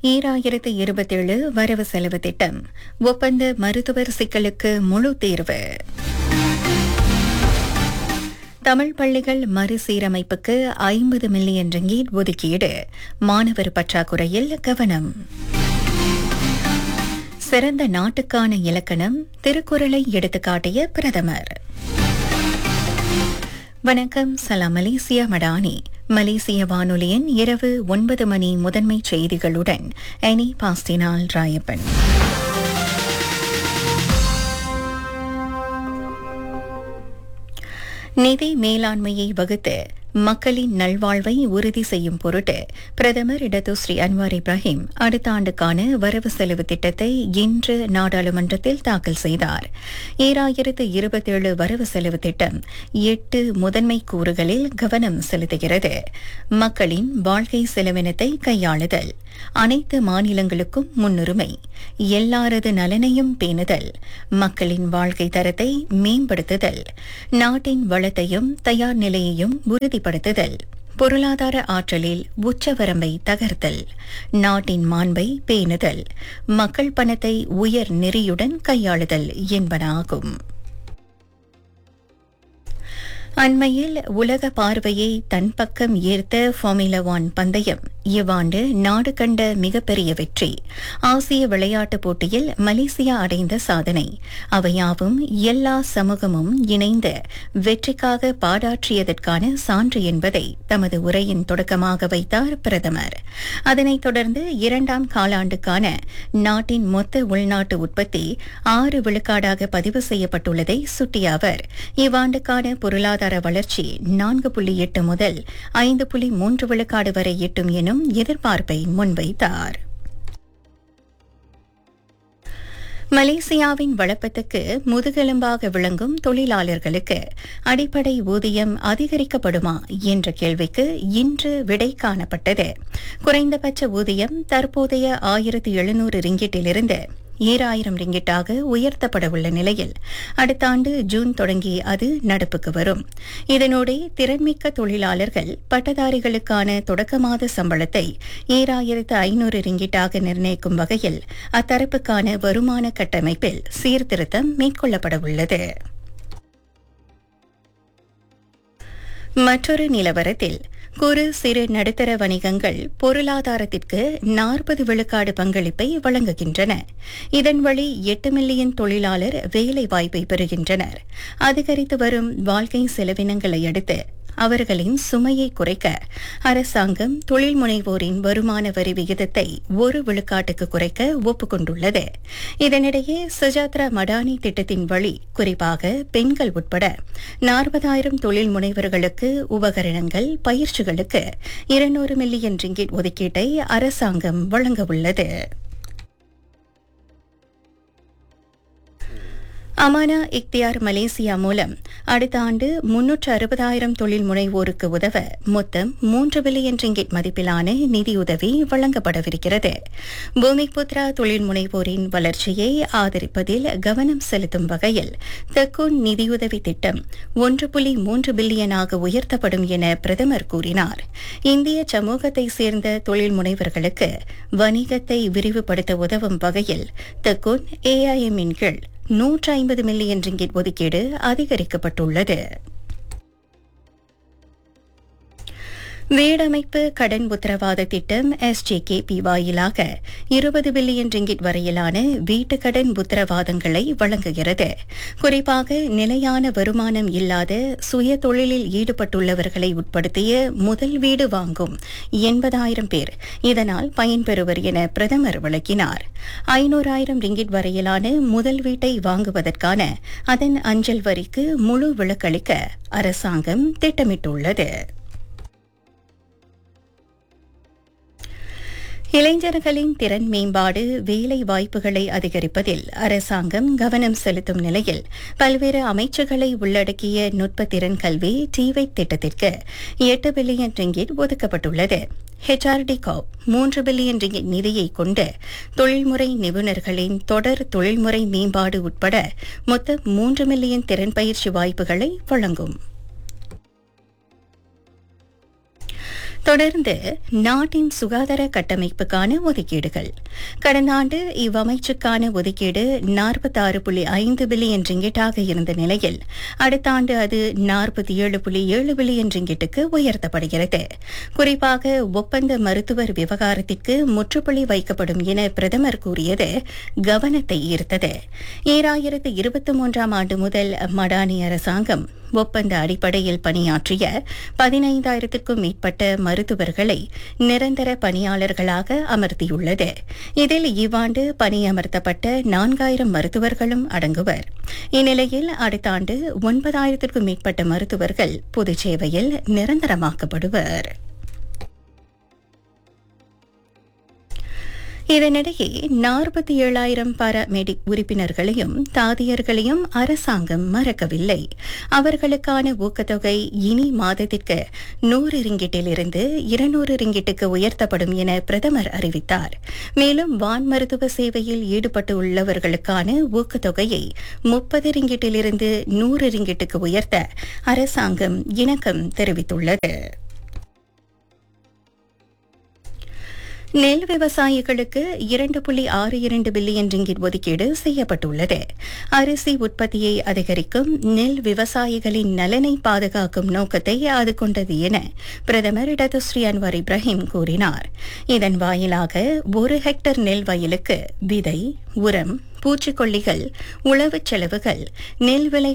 ஈராயிரத்து இருபத்தேழு வரவு செலவு திட்டம் ஒப்பந்த மருத்துவர் சிக்கலுக்கு முழு தீர்வு தமிழ் பள்ளிகள் மறுசீரமைப்புக்கு ஐம்பது மில்லியன் ரிங்கீட் ஒதுக்கீடு மாணவர் பற்றாக்குறையில் கவனம் சிறந்த நாட்டுக்கான இலக்கணம் திருக்குறளை எடுத்துக்காட்டிய பிரதமர் வணக்கம் சலாம் மலேசியா மடானி மலேசிய வானொலியின் இரவு ஒன்பது மணி முதன்மை செய்திகளுடன் எனி பாஸ்டினால் ராயப்பன் நிதி மேலாண்மையை வகுத்து மக்களின் நல்வாழ்வை உறுதி செய்யும் பொருட்டு பிரதமர் இடது ஸ்ரீ அன்வார் இப்ராஹிம் அடுத்த ஆண்டுக்கான வரவு செலவு திட்டத்தை இன்று நாடாளுமன்றத்தில் தாக்கல் செய்தார் ஈராயிரத்து இருபத்தேழு வரவு செலவு திட்டம் எட்டு முதன்மை கூறுகளில் கவனம் செலுத்துகிறது மக்களின் வாழ்க்கை செலவினத்தை கையாளுதல் அனைத்து மாநிலங்களுக்கும் முன்னுரிமை எல்லாரது நலனையும் பேணுதல் மக்களின் வாழ்க்கை தரத்தை மேம்படுத்துதல் நாட்டின் வளத்தையும் தயார் நிலையையும் உறுதிப்படுத்துதல் பொருளாதார ஆற்றலில் உச்சவரம்பை தகர்த்தல் நாட்டின் மாண்பை பேணுதல் மக்கள் பணத்தை உயர் நெறியுடன் கையாளுதல் என்பன ஆகும் அண்மையில் உலக பார்வையை தன் பக்கம் ஈர்த்த ஃபார்முலா ஒன் பந்தயம் இவ்வாண்டு நாடு கண்ட மிகப்பெரிய வெற்றி ஆசிய விளையாட்டுப் போட்டியில் மலேசியா அடைந்த சாதனை அவையாவும் எல்லா சமூகமும் இணைந்து வெற்றிக்காக பாடாற்றியதற்கான சான்று என்பதை தமது உரையின் தொடக்கமாக வைத்தார் பிரதமர் அதனைத் தொடர்ந்து இரண்டாம் காலாண்டுக்கான நாட்டின் மொத்த உள்நாட்டு உற்பத்தி ஆறு விழுக்காடாக பதிவு செய்யப்பட்டுள்ளதை சுட்டிய அவர் இவ்வாண்டுக்கான பொருளாதார பொருளாதார வளர்ச்சி நான்கு புள்ளி எட்டு முதல் ஐந்து புள்ளி மூன்று விழுக்காடு வரை எட்டும் எனும் எதிர்பார்ப்பை முன்வைத்தார் மலேசியாவின் வளப்பத்துக்கு முதுகெலும்பாக விளங்கும் தொழிலாளர்களுக்கு அடிப்படை ஊதியம் அதிகரிக்கப்படுமா என்ற கேள்விக்கு இன்று விடை காணப்பட்டது குறைந்தபட்ச ஊதியம் தற்போதைய ஆயிரத்து எழுநூறு ரிங்கிட்டிலிருந்து ஏழாயிரம் ரிங்கிட்டாக உயர்த்தப்பட உள்ள நிலையில் அடுத்த ஆண்டு ஜூன் தொடங்கி அது நடப்புக்கு வரும் இதனோடு திறன்மிக்க தொழிலாளர்கள் பட்டதாரிகளுக்கான தொடக்க மாத சம்பளத்தை ஏழாயிரத்து ஐநூறு ரிங்கிட்டாக நிர்ணயிக்கும் வகையில் அத்தரப்புக்கான வருமான கட்டமைப்பில் சீர்திருத்தம் மேற்கொள்ளப்பட உள்ளது மற்றொரு நிலவரத்தில் குறு சிறு நடுத்தர வணிகங்கள் பொருளாதாரத்திற்கு நாற்பது விழுக்காடு பங்களிப்பை வழங்குகின்றன இதன் வழி எட்டு மில்லியன் தொழிலாளர் வேலை வாய்ப்பை பெறுகின்றனர் அதிகரித்து வரும் வாழ்க்கை செலவினங்களை அடுத்து அவர்களின் சுமையை குறைக்க அரசாங்கம் தொழில் முனைவோரின் வருமான வரி விகிதத்தை ஒரு விழுக்காட்டுக்கு குறைக்க ஒப்புக்கொண்டுள்ளது இதனிடையே சுஜாத்ரா மடானி திட்டத்தின் வழி குறிப்பாக பெண்கள் உட்பட நாற்பதாயிரம் தொழில் முனைவர்களுக்கு உபகரணங்கள் பயிற்சிகளுக்கு இருநூறு மில்லியன் ரிங்கிட் ஒதுக்கீட்டை அரசாங்கம் வழங்கவுள்ளது அமானா இக்தியார் மலேசியா மூலம் அடுத்த ஆண்டு முன்னூற்று அறுபதாயிரம் தொழில் முனைவோருக்கு உதவ மொத்தம் மூன்று பில்லியன் ரிங்கிட் மதிப்பிலான நிதியுதவி வழங்கப்படவிருக்கிறது பூமிபுத்ரா தொழில் முனைவோரின் வளர்ச்சியை ஆதரிப்பதில் கவனம் செலுத்தும் வகையில் தெக்கூன் நிதியுதவி திட்டம் ஒன்று புள்ளி மூன்று பில்லியனாக உயர்த்தப்படும் என பிரதமர் கூறினார் இந்திய சமூகத்தை சேர்ந்த தொழில் முனைவர்களுக்கு வணிகத்தை விரிவுபடுத்த உதவும் வகையில் தெக்கூன் ஏஐஎம்மின் கீழ் நூற்று ஐம்பது மில்லியன் ரிங்கிட் ஒதுக்கீடு அதிகரிக்கப்பட்டுள்ளது வீடமைப்பு கடன் உத்தரவாத திட்டம் எஸ்ஜேகேபி வாயிலாக இருபது பில்லியன் ரிங்கிட் வரையிலான வீட்டு கடன் உத்தரவாதங்களை வழங்குகிறது குறிப்பாக நிலையான வருமானம் இல்லாத சுய தொழிலில் ஈடுபட்டுள்ளவர்களை உட்படுத்திய முதல் வீடு வாங்கும் எண்பதாயிரம் பேர் இதனால் பயன்பெறுவர் என பிரதமர் விளக்கினார் ஐநூறாயிரம் ரிங்கிட் வரையிலான முதல் வீட்டை வாங்குவதற்கான அதன் அஞ்சல் வரிக்கு முழு விலக்களிக்க அரசாங்கம் திட்டமிட்டுள்ளது இளைஞர்களின் திறன் மேம்பாடு வேலை வாய்ப்புகளை அதிகரிப்பதில் அரசாங்கம் கவனம் செலுத்தும் நிலையில் பல்வேறு அமைச்சுகளை உள்ளடக்கிய நுட்ப திறன் கல்வி டிவைட் திட்டத்திற்கு எட்டு பில்லியன் ரிங்கிட் ஒதுக்கப்பட்டுள்ளது ஹெச்ஆர்டி காப் மூன்று பில்லியன் ரிங்கிட் நிதியை கொண்டு தொழில்முறை நிபுணர்களின் தொடர் தொழில்முறை மேம்பாடு உட்பட மொத்தம் மூன்று மில்லியன் திறன் பயிற்சி வாய்ப்புகளை வழங்கும் தொடர்ந்து நாட்டின் சுகாதார கட்டமைப்புக்கான ஒதுக்கீடுகள் கடந்த ஆண்டு இவ்வமைச்சுக்கான ஒதுக்கீடு நாற்பத்தாறு புள்ளி ஐந்து பில்லியன் ரிங்கிட்டாக இருந்த நிலையில் அடுத்த ஆண்டு அது நாற்பத்தி ஏழு புள்ளி ஏழு பில்லியன் ரிங்கிட்டுக்கு உயர்த்தப்படுகிறது குறிப்பாக ஒப்பந்த மருத்துவர் விவகாரத்திற்கு முற்றுப்புள்ளி வைக்கப்படும் என பிரதமர் கூறியது கவனத்தை ஈர்த்தது ஈராயிரத்து இருபத்தி மூன்றாம் ஆண்டு முதல் மடானி அரசாங்கம் ஒப்பந்த அடிப்படையில் பணியாற்றிய பதினைந்தாயிரத்திற்கும் மேற்பட்ட மருத்துவர்களை நிரந்தர பணியாளர்களாக அமர்த்தியுள்ளது இதில் இவ்வாண்டு பணியமர்த்தப்பட்ட நான்காயிரம் மருத்துவர்களும் அடங்குவர் இந்நிலையில் அடுத்த ஆண்டு ஒன்பதாயிரத்திற்கும் மேற்பட்ட மருத்துவர்கள் பொது சேவையில் நிரந்தரமாக்கப்படுவர் இதனிடையே நாற்பத்தி ஏழாயிரம் பாராமெடிக் உறுப்பினர்களையும் தாதியர்களையும் அரசாங்கம் மறக்கவில்லை அவர்களுக்கான ஊக்கத்தொகை இனி மாதத்திற்கு நூறு ரிங்கிட்டிலிருந்து இருநூறு ரிங்கிட்டுக்கு உயர்த்தப்படும் என பிரதமர் அறிவித்தார் மேலும் வான் மருத்துவ சேவையில் ஈடுபட்டு உள்ளவர்களுக்கான ஊக்கத்தொகையை முப்பது ரிங்கிட்டிலிருந்து நூறு ரிங்கிட்டுக்கு உயர்த்த அரசாங்கம் இணக்கம் தெரிவித்துள்ளது நெல் விவசாயிகளுக்கு இரண்டு புள்ளி ஆறு இரண்டு பில்லியன் ரிங்கிட் ஒதுக்கீடு செய்யப்பட்டுள்ளது அரிசி உற்பத்தியை அதிகரிக்கும் நெல் விவசாயிகளின் நலனை பாதுகாக்கும் நோக்கத்தை அது கொண்டது என பிரதமர் இடதுஸ்ரீ அன்வார் இப்ராஹிம் கூறினார் இதன் வாயிலாக ஒரு ஹெக்டர் நெல் வயலுக்கு விதை உரம் பூச்சிக்கொல்லிகள் உழவுச் செலவுகள் நெல் விலை